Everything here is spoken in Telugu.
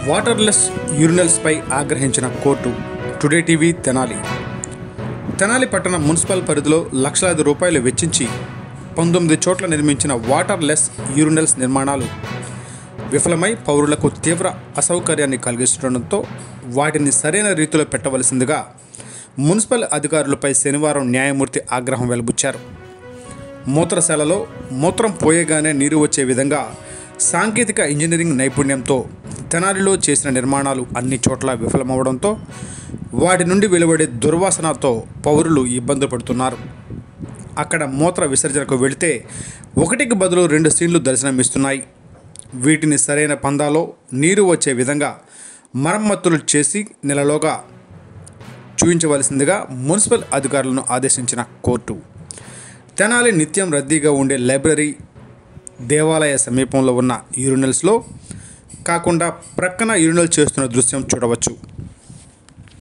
వాటర్లెస్ యూరినల్స్పై ఆగ్రహించిన court today TV Tenali Tenali పట్టణ మున్సిపల్ పరిధిలో లక్షలాది రూపాయలు వెచ్చించి పంతొమ్మిది చోట్ల నిర్మించిన వాటర్లెస్ యూరినల్స్ నిర్మాణాలు విఫలమై పౌరులకు తీవ్ర అసౌకర్యాన్ని కలిగిస్తుండటంతో వాటిని సరైన రీతిలో పెట్టవలసిందిగా మున్సిపల్ అధికారులపై శనివారం న్యాయమూర్తి ఆగ్రహం వెలుబుచ్చారు మూత్రశాలలో మూత్రం పోయేగానే నీరు వచ్చే విధంగా సాంకేతిక ఇంజనీరింగ్ నైపుణ్యంతో తెనాలిలో చేసిన నిర్మాణాలు అన్ని చోట్ల విఫలమవడంతో వాటి నుండి వెలువడే దుర్వాసనతో పౌరులు ఇబ్బంది పడుతున్నారు అక్కడ మూత్ర విసర్జనకు వెళితే ఒకటికి బదులు రెండు సీన్లు దర్శనమిస్తున్నాయి వీటిని సరైన పందాలో నీరు వచ్చే విధంగా మరమ్మతులు చేసి నెలలోగా చూపించవలసిందిగా మున్సిపల్ అధికారులను ఆదేశించిన కోర్టు తెనాలి నిత్యం రద్దీగా ఉండే లైబ్రరీ దేవాలయ సమీపంలో ఉన్న యూరినల్స్లో కాకుండా ప్రక్కన యూరినల్ చేస్తున్న దృశ్యం చూడవచ్చు